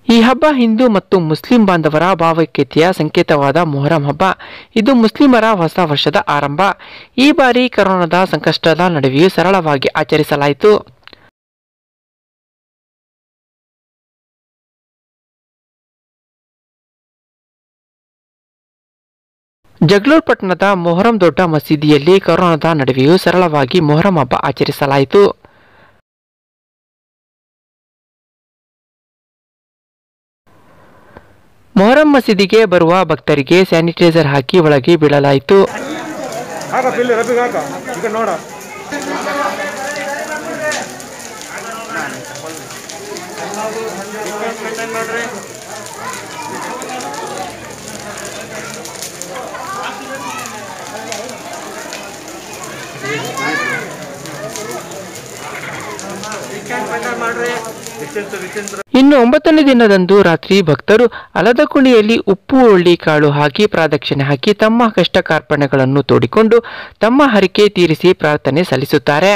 ಈ ಹಬ್ಬ ಹಿಂದೂ ಮತ್ತು ಮುಸ್ಲಿಂ ಬಾಂಧವರ ಭಾವೈಕ್ಯತೆಯ ಸಂಕೇತವಾದ ಮೊಹರಂ ಹಬ್ಬ ಇದು ಮುಸ್ಲಿಮರ ಹೊಸ ವರ್ಷದ ಆರಂಭ ಈ ಬಾರಿ ಕರೋನಾದ ಸಂಕಷ್ಟದ ನಡುವೆಯೂ ಸರಳವಾಗಿ ಆಚರಿಸಲಾಯಿತು ಜಗಳೂರು ಪಟ್ಟಣದ ಮೊಹರಂ ದೊಡ್ಡ ಮಸೀದಿಯಲ್ಲಿ ಕರೋನಾದ ನಡುವೆಯೂ ಸರಳವಾಗಿ ಮೊಹರಂ ಹಬ್ಬ ಆಚರಿಸಲಾಯಿತು ಮೊಹರಂ ಮಸೀದಿಗೆ ಬರುವ ಭಕ್ತರಿಗೆ ಸ್ಯಾನಿಟೈಸರ್ ಹಾಕಿ ಒಳಗೆ ಬೀಳಲಾಯಿತು ಹಾಕಪ್ಪ ಇಲ್ಲಿ ರಬ್ಬಿಗೆ ಹಾಕ ಈಗ ನೋಡ ಇನ್ನು ಒಂಬತ್ತನೇ ದಿನದಂದು ರಾತ್ರಿ ಭಕ್ತರು ಅಲದ ಕುಣಿಯಲ್ಲಿ ಉಪ್ಪು ಹುಳ್ಳಿ ಕಾಳು ಹಾಕಿ ಪ್ರಾದಕ್ಷಿಣೆ ಹಾಕಿ ತಮ್ಮ ಕಷ್ಟ ಕಾರ್ಪಣ್ಯಗಳನ್ನು ತೋಡಿಕೊಂಡು ತಮ್ಮ ಹರಿಕೆ ತೀರಿಸಿ ಪ್ರಾರ್ಥನೆ ಸಲ್ಲಿಸುತ್ತಾರೆ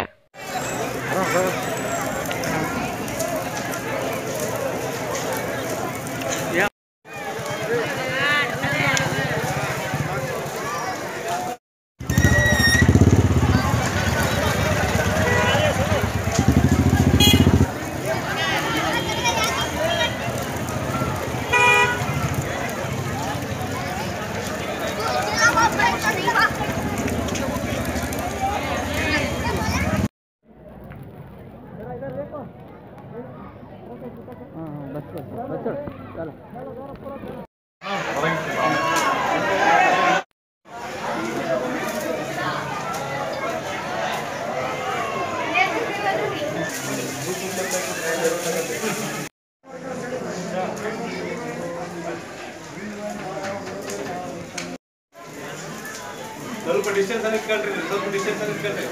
ಸ್ವಲ್ಪ ಡಿಸ್ಟೆನ್ಸ್ ಅಲ್ಲಿ ಇಟ್ಕೊಳ್ರಿ ಸ್ವಲ್ಪ ಡಿಸ್ಟೆನ್ಸ್ ಅಲ್ಲಿ ಇಟ್ಕೊಳ್ರಿ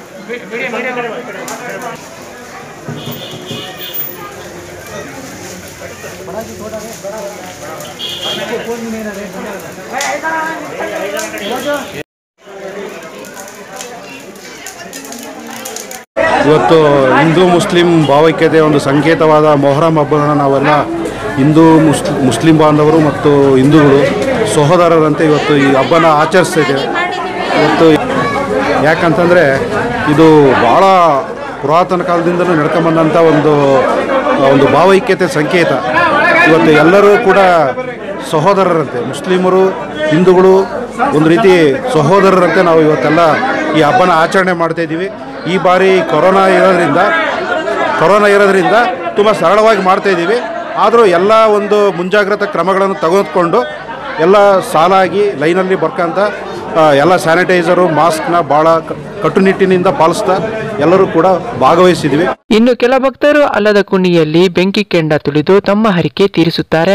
ಇವತ್ತು ಹಿಂದೂ ಮುಸ್ಲಿಂ ಭಾವೈಕ್ಯತೆಯ ಒಂದು ಸಂಕೇತವಾದ ಮೊಹರಂ ಹಬ್ಬವನ್ನು ನಾವೆಲ್ಲ ಹಿಂದೂ ಮುಸ್ ಮುಸ್ಲಿಂ ಬಾಂಧವರು ಮತ್ತು ಹಿಂದೂಗಳು ಸಹೋದರರಂತೆ ಇವತ್ತು ಈ ಹಬ್ಬನ ಆಚರಿಸ್ತಾ ಇದ್ದೇವೆ ಇವತ್ತು ಯಾಕಂತಂದರೆ ಇದು ಭಾಳ ಪುರಾತನ ಕಾಲದಿಂದಲೂ ನಡ್ಕೊಂಬಂದಂಥ ಒಂದು ಒಂದು ಭಾವೈಕ್ಯತೆ ಸಂಕೇತ ಇವತ್ತು ಎಲ್ಲರೂ ಕೂಡ ಸಹೋದರರಂತೆ ಮುಸ್ಲಿಮರು ಹಿಂದೂಗಳು ಒಂದು ರೀತಿ ಸಹೋದರರಂತೆ ನಾವು ಇವತ್ತೆಲ್ಲ ಈ ಹಬ್ಬನ ಆಚರಣೆ ಮಾಡ್ತಾ ಇದ್ದೀವಿ ಈ ಬಾರಿ ಕೊರೋನಾ ಇರೋದ್ರಿಂದ ಕೊರೋನಾ ಇರೋದ್ರಿಂದ ತುಂಬ ಸರಳವಾಗಿ ಮಾಡ್ತಾ ಇದ್ದೀವಿ ಆದರೂ ಎಲ್ಲ ಒಂದು ಮುಂಜಾಗ್ರತಾ ಕ್ರಮಗಳನ್ನು ತೆಗೆದುಕೊಂಡು ಎಲ್ಲ ಸಾಲಾಗಿ ಲೈನಲ್ಲಿ ಬರ್ಕಂತ ಆ, ಎಲ್ಲ ಸ್ಯಾನಿಟೈಸರು ಮಾಸ್ಕ್ನ ಭಾಳ ಕ- ಕಟ್ಟುನಿಟ್ಟಿನಿಂದ ಪಾಲಿಸ್ತಾ ಎಲ್ಲರೂ ಕೂಡ ಭಾಗವಹಿಸಿದ್ವಿ ಇನ್ನು ಕೆಲ ಭಕ್ತರು ಅಲ್ಲದ ಕುಣಿಯಲ್ಲಿ ಬೆಂಕಿ ಕೆಂಡ ತುಳಿದು ತಮ್ಮ ಹರಿಕೆ ತೀರಿಸುತ್ತಾರೆ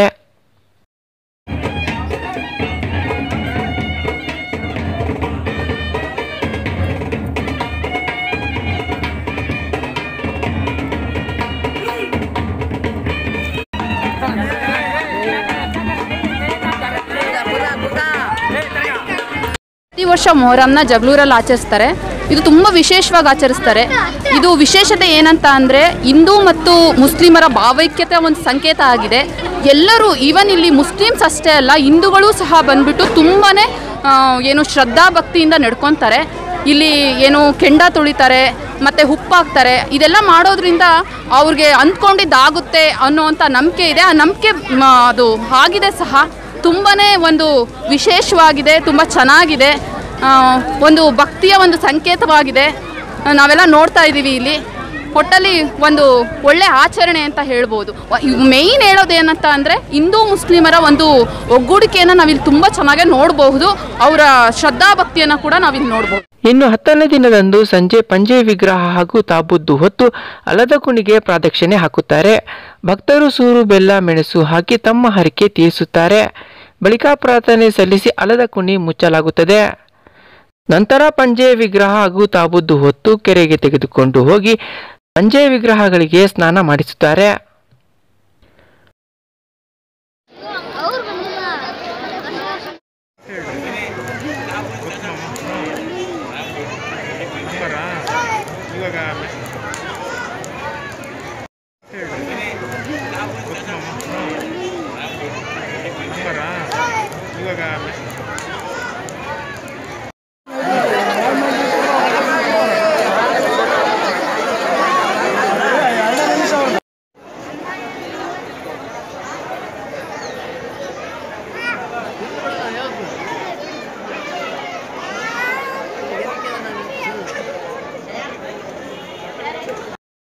ಪ್ರತಿ ವರ್ಷ ಮೊಹರಂನ ಜಗಳೂರಲ್ಲಿ ಆಚರಿಸ್ತಾರೆ ಇದು ತುಂಬ ವಿಶೇಷವಾಗಿ ಆಚರಿಸ್ತಾರೆ ಇದು ವಿಶೇಷತೆ ಏನಂತ ಅಂದರೆ ಹಿಂದೂ ಮತ್ತು ಮುಸ್ಲಿಮರ ಭಾವೈಕ್ಯತೆ ಒಂದು ಸಂಕೇತ ಆಗಿದೆ ಎಲ್ಲರೂ ಈವನ್ ಇಲ್ಲಿ ಮುಸ್ಲಿಮ್ಸ್ ಅಷ್ಟೇ ಅಲ್ಲ ಹಿಂದೂಗಳು ಸಹ ಬಂದ್ಬಿಟ್ಟು ತುಂಬಾ ಏನು ಶ್ರದ್ಧಾ ಭಕ್ತಿಯಿಂದ ನಡ್ಕೊತಾರೆ ಇಲ್ಲಿ ಏನು ಕೆಂಡ ತುಳಿತಾರೆ ಮತ್ತು ಉಪ್ಪಾಕ್ತಾರೆ ಇದೆಲ್ಲ ಮಾಡೋದ್ರಿಂದ ಅವ್ರಿಗೆ ಅಂದ್ಕೊಂಡಿದ್ದಾಗುತ್ತೆ ಅನ್ನೋವಂಥ ನಂಬಿಕೆ ಇದೆ ಆ ನಂಬಿಕೆ ಅದು ಆಗಿದೆ ಸಹ ತುಂಬಾ ಒಂದು ವಿಶೇಷವಾಗಿದೆ ತುಂಬ ಚೆನ್ನಾಗಿದೆ ಆ, ಒಂದು ಭಕ್ತಿಯ ಒಂದು ಸಂಕೇತವಾಗಿದೆ ನಾವೆಲ್ಲ ನೋಡ್ತಾ ಇದ್ದೀವಿ ಇಲ್ಲಿ ಒಟ್ಟಲ್ಲಿ ಒಂದು ಒಳ್ಳೆ ಆಚರಣೆ ಅಂತ ಹೇಳ್ಬೋದು ಮೇಯ್ನ್ ಹೇಳೋದೇನಂತ ಅಂದರೆ ಹಿಂದೂ ಮುಸ್ಲಿಮರ ಒಂದು ಒಗ್ಗೂಡಿಕೆಯನ್ನು ನಾವಿಲ್ಲಿ ತುಂಬ ಚೆನ್ನಾಗಿ ನೋಡಬಹುದು ಅವರ ಶ್ರದ್ಧಾ ಭಕ್ತಿಯನ್ನು ಕೂಡ ನಾವಿಲ್ಲಿ ನೋಡ್ಬೋದು ಇನ್ನು ಹತ್ತನೇ ದಿನದಂದು ಸಂಜೆ ಪಂಜೆ ವಿಗ್ರಹ ಹಾಗೂ ತಾಬುದ್ದು ಹೊತ್ತು ಅಲದ ಕುಣಿಗೆ ಪ್ರದಕ್ಷಿಣೆ ಹಾಕುತ್ತಾರೆ ಭಕ್ತರು ಸೂರು ಬೆಲ್ಲ ಮೆಣಸು ಹಾಕಿ ತಮ್ಮ ಹರಿಕೆ ತೀರಿಸುತ್ತಾರೆ ಬಳಿಕ ಪ್ರಾರ್ಥನೆ ಸಲ್ಲಿಸಿ ಅಲದ ಕುಣಿ ಮುಚ್ಚಲಾಗುತ್ತದೆ ನಂತರ ಪಂಜೆ ವಿಗ್ರಹ ಹಾಗೂ ತಾಬುದ್ದು ಹೊತ್ತು ಕೆರೆಗೆ ತೆಗೆದುಕೊಂಡು ಹೋಗಿ ಪಂಜೆ ವಿಗ್ರಹಗಳಿಗೆ ಸ್ನಾನ ಮಾಡಿಸುತ್ತಾರೆ ಇವಾಗ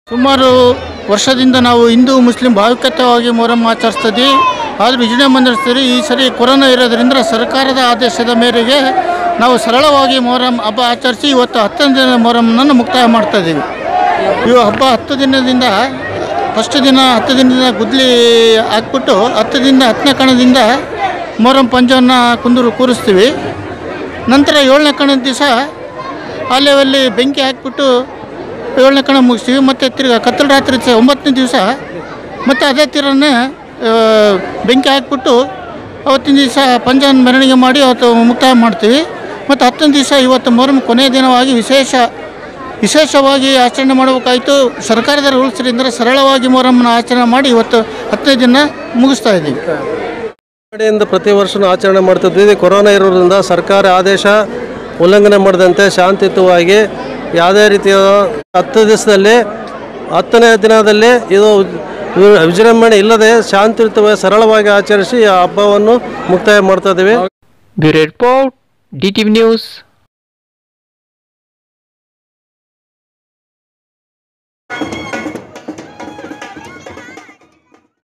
ಸುಮಾರು ವರ್ಷದಿಂದ ನಾವು ಹಿಂದೂ ಮುಸ್ಲಿಂ ಭಾವಿಕತವಾಗಿ ಮೊಹರಂ ಆಚರಿಸ್ತಿದ್ವಿ ಆದರೂ ವಿಜೃಂಭಣೆ ಮಂದಿರ್ತೀವಿ ಈ ಸರಿ ಕೊರೋನಾ ಇರೋದ್ರಿಂದ ಸರ್ಕಾರದ ಆದೇಶದ ಮೇರೆಗೆ ನಾವು ಸರಳವಾಗಿ ಮೊಹರಂ ಹಬ್ಬ ಆಚರಿಸಿ ಇವತ್ತು ಹತ್ತನೇ ದಿನ ಮೊಹರಂನನ್ನು ಮುಕ್ತಾಯ ಮಾಡ್ತಾ ಇದ್ದೀವಿ ಇವು ಹಬ್ಬ ಹತ್ತು ದಿನದಿಂದ ಫಸ್ಟ್ ದಿನ ಹತ್ತು ದಿನದಿಂದ ಗುದ್ಲಿ ಹಾಕ್ಬಿಟ್ಟು ಹತ್ತು ದಿನ ಹತ್ತನೇ ಕಣದಿಂದ ಮೊಹರಂ ಪಂಜವನ್ನು ಕುಂದೂರು ಕೂರಿಸ್ತೀವಿ ನಂತರ ಏಳನೇ ಕಣದ ದಿವಸ ಅಲ್ಲೇ ಬೆಂಕಿ ಹಾಕಿಬಿಟ್ಟು ಏಳನೇ ಕಣ ಮುಗಿಸ್ತೀವಿ ಮತ್ತು ತಿರ್ಗಾ ಕತ್ತಲ ರಾತ್ರಿ ಸ- ಒಂಬತ್ತನೇ ದಿವಸ ಮತ್ತು ಅದೇ ತೀರನೇ ಆ, ಬೆಂಕಿ ಹಾಕ್ಬಿಟ್ಟು ಅವತ್ತಿನ ದಿವಸ ಪಂಜಾನ್ ಮೆರವಣಿಗೆ ಮಾಡಿ ಅವತ್ತು ಮುಕ್ತಾಯ ಮಾಡ್ತೀವಿ ಮತ್ತು ಹತ್ತನೇ ದಿವಸ ಇವತ್ತು ಮೊಹರಂ ಕೊನೆಯ ದಿನವಾಗಿ ವಿಶೇಷ ವಿಶೇಷವಾಗಿ ಆಚರಣೆ ಮಾಡಬೇಕಾಯಿತು ಸರ್ಕಾರದ ರೂಲ್ಸ್ರಿಂದ ಸರಳವಾಗಿ ಮೊಹರಮ್ಮನ ಆಚರಣೆ ಮಾಡಿ ಇವತ್ತು ಹತ್ತನೇ ದಿನ ಮುಗಿಸ್ತಾ ಇದ್ದೀವಿ ಕಡೆಯಿಂದ ಪ್ರತಿ ವರ್ಷವೂ ಆಚರಣೆ ಮಾಡ್ತಿದ್ವಿ ಕೊರೋನಾ ಇರೋದ್ರಿಂದ ಸರ್ಕಾರ ಆದೇಶ ಉಲ್ಲಂಘನೆ ಮಾಡದಂತೆ ಶಾಂತಿಯುತವಾಗಿ ಯಾವುದೇ ರೀತಿಯ ಹತ್ತು ದಿವಸದಲ್ಲಿ ಹತ್ತನೇ ದಿನದಲ್ಲಿ ಇದು ವಿ- ವಿಜೃಂಭಣೆ ಇಲ್ಲದೆ ಶಾಂತಿಯುತವಾಗಿ ಸರಳವಾಗಿ ಆಚರಿಸಿ ಆ ಹಬ್ಬವನ್ನು ಮುಕ್ತಾಯ ಮಾಡ್ತಾ ಇದ್ದೀವಿ bureau report D T news